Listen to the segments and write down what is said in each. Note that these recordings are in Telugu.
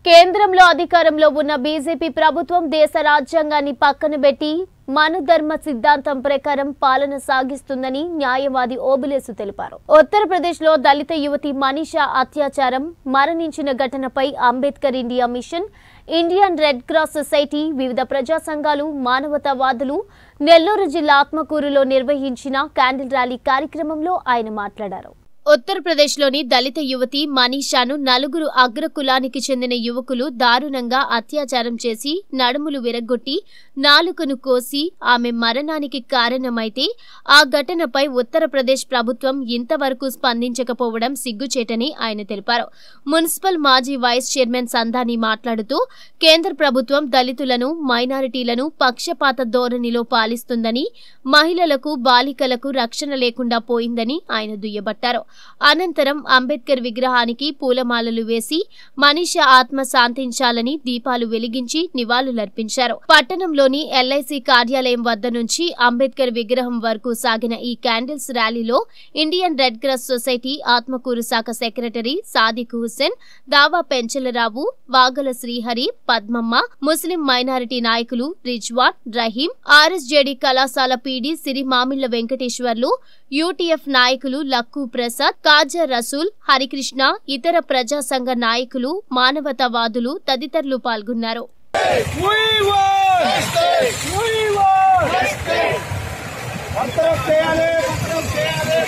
కేంద్రంలో అధికారంలో ఉన్న బీజేపీ ప్రభుత్వం దేశ రాజ్యాంగాన్ని పక్కన పెట్టి మనుధర్మ సిద్ధాంతం ప్రకారం పాలన సాగిస్తుందని న్యాయవాది ఓబులేసు తెలిపారు ఉత్తరప్రదేశ్ లో దళిత యువతి మనీషా అత్యాచారం మరణించిన ఘటనపై Ambedkar India mission Indian red cross society వివిధ ప్రజా సంఘాలు మానవతావాదులు నెల్లూరు జిల్లా ఆత్మకూరులో నిర్వహించిన క్యాండిల్ ర్యాలీ కార్యక్రమంలో ఆయన మాట్లాడారు ఉత్తరప్రదేశ్లోని దళిత యువతి మనీషాను నలుగురు అగ్రకులానికి చెందిన యువకులు దారుణంగా అత్యాచారం చేసి నడుములు విరగ్గొట్టి నాలుకను కోసి ఆమె మరణానికి కారణమైతే ఆ ఘటనపై ఉత్తరప్రదేశ్ ప్రభుత్వం ఇంతవరకు స్పందించకపోవడం సిగ్గుచేటని ఆయన తెలిపారు మున్సిపల్ మాజీ వైస్ చైర్మన్ సంధాని మాట్లాడుతూ కేంద్ర ప్రభుత్వం దళితులను మైనారిటీలను పక్షపాత ధోరణిలో పాలిస్తుందని మహిళలకు బాలికలకు రక్షణ లేకుండా పోయిందని ఆయన దుయ్యబట్టారు అనంతరం అంబేద్కర్ విగ్రహానికి పూలమాలలు వేసి మనిష ఆత్మ శాంతించాలని దీపాలు వెలిగించి నివాళులర్పించారు పట్టణంలోని ఎల్ఐసి కార్యాలయం వద్ద నుంచి అంబేద్కర్ విగ్రహం వరకు సాగిన ఈ క్యాండిల్స్ ర్యాలీలో Indian red cross society Atmakur శాఖ సెక్రటరీ సాదిక్ హుస్సేన్ దావా పెంచలరావు వాగల శ్రీహరి పద్మమ్మ ముస్లిం మైనారిటీ నాయకులు రిజ్వాన్ రహీం ఆర్ఎస్జేడి కళాశాల పీడీ సిరి మామిళ్ల వెంకటేశ్వర్లు యూటీఎఫ్ నాయకులు లక్కు ప్రసాద్ కాజా రసూల్ హరికృష్ణ ఇతర ప్రజా సంఘ నాయకులు మానవతావాదులు తదితరులు పాల్గొన్నారు We want! We want! భర్తరఫ్ చేయాలి భర్తరఫ్ చేయాలి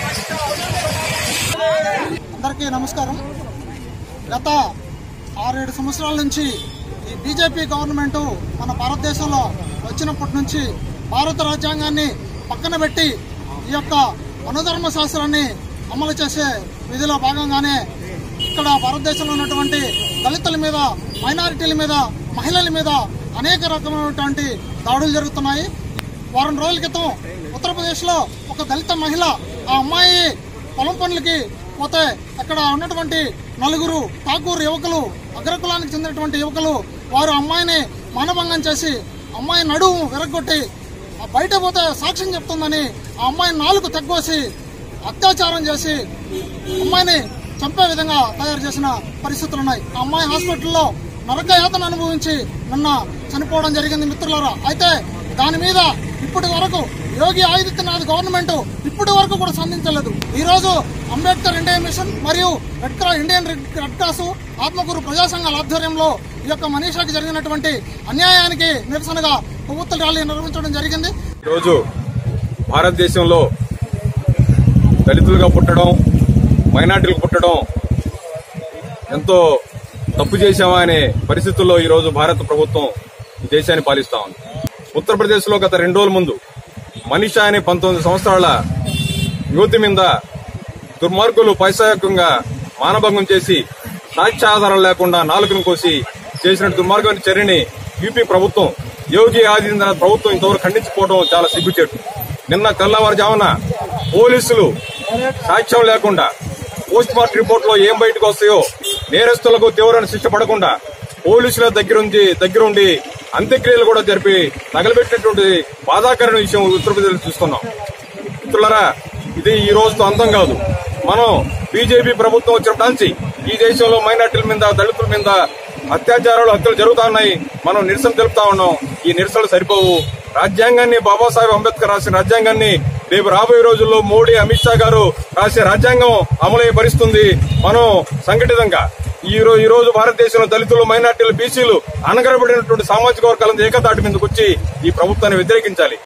అందరికీ నమస్కారం గత ఆరేడు సంవత్సరాల నుంచి ఈ బీజేపీ గవర్నమెంట్ మన భారతదేశంలో వచ్చినప్పటి నుంచి భారత రాజ్యాంగాన్ని పక్కన పెట్టి ఈ యొక్క అనుధర్మ శాస్త్రాన్ని అమలు చేసే విధిలో భాగంగానే ఇక్కడ భారతదేశంలో ఉన్నటువంటి దళితుల మీద మైనారిటీల మీద మహిళల మీద అనేక రకమైనటువంటి దాడులు జరుగుతున్నాయి వారం రోజుల క్రితం ఉత్తరప్రదేశ్లో ఒక దళిత మహిళ ఆ అమ్మాయి పొలం పనులకి పోతే అక్కడ ఉన్నటువంటి నలుగురు ఠాకూర్ యువకులు అగ్రకులానికి చెందినటువంటి యువకులు వారు అమ్మాయిని మానభంగం చేసి అమ్మాయి నడుము విరగొట్టి ఆ బయట పోతే సాక్ష్యం చెప్తుందని ఆ అమ్మాయిని నాలుగు తగ్గోసి అత్యాచారం చేసి అమ్మాయిని చంపే విధంగా తయారు చేసిన పరిస్థితులు ఉన్నాయి ఆ అమ్మాయి హాస్పిటల్లో నరక యాతన అనుభవించి నిన్న చనిపోవడం జరిగింది మిత్రులారా అయితే దాని మీద ఇప్పటి వరకు యోగి ఆదిత్యనాథ్ గవర్నమెంట్ ఇప్పటి వరకు కూడా స్పందించలేదు ఈ రోజు అంబేద్కర్ ఇండియా మిషన్ మరియు red cross Indian red red cross Atmakur ప్రజా సంఘాల ఆధ్వర్యంలో ఈ యొక్క మనీషాకి జరిగినటువంటి అన్యాయానికి నిరసనగా కొవ్వొత్తుల ర్యాలీ నిర్వహించడం జరిగింది ఈరోజు భారతదేశంలో దళితులుగా పుట్టడం మైనార్టీలకు పుట్టడం ఎంతో తప్పు చేశామా అనే పరిస్థితుల్లో ఈరోజు భారత ప్రభుత్వం ఈ దేశాన్ని పాలిస్తా ఉంది ఉత్తరప్రదేశ్లో గత రెండు రోజుల ముందు మనీషా అనే పంతొమ్మిది సంవత్సరాల యువతి మీద దుర్మార్గులు పైశాయకంగా మానభంగం చేసి సాక్ష్యాధారం లేకుండా నాలుకను కోసి చేసిన దుర్మార్గమైన చర్యని యూపీ ప్రభుత్వం యోగి ఆదిత్యనాథ్ ప్రభుత్వం ఇంతవరకు ఖండించుకోవడం చాలా సిగ్గుచేటు నిన్న తెల్లవారుజామున పోలీసులు సాక్ష్యం లేకుండా పోస్ట్ మార్టం రిపోర్ట్ లో ఏం బయటకు వస్తాయో నేరస్తులకు తీవ్రమైన శిక్ష పడకుండా పోలీసుల దగ్గరుండి దగ్గరుండి అంత్యక్రియలు కూడా జరిపి తగలబెట్టినటువంటి బాధాకరమైన విషయం ఉత్తరప్రదేశ్ చూస్తున్నాం మిత్రులారా ఇది ఈ రోజుతో అంతం కాదు మనం బీజేపీ ప్రభుత్వం వచ్చినప్పటి నుంచి ఈ దేశంలో మైనార్టీల మీద దళితుల మీద అత్యాచారాలు హత్యలు జరుగుతా ఉన్నాయి మనం నిరసన తెలుపుతా ఉన్నాం ఈ నిరసనలు సరిపోవు రాజ్యాంగాన్ని బాబాసాహెబ్ అంబేద్కర్ రాసిన రాజ్యాంగాన్ని రేపు రాబోయే రోజుల్లో మోడీ అమిత్ షా గారు రాసే రాజ్యాంగం అమలయ్యే పరిస్థితుంది మనం సంఘటితంగా ఈ రోజు ఈ రోజు భారతదేశంలో దళితులు మైనార్టీలు బీసీలు అనగరబడినటువంటి సామాజిక వర్గాలంతా ఏకతాటి మీదకి వచ్చి ఈ ప్రభుత్వాన్ని వ్యతిరేకించాలి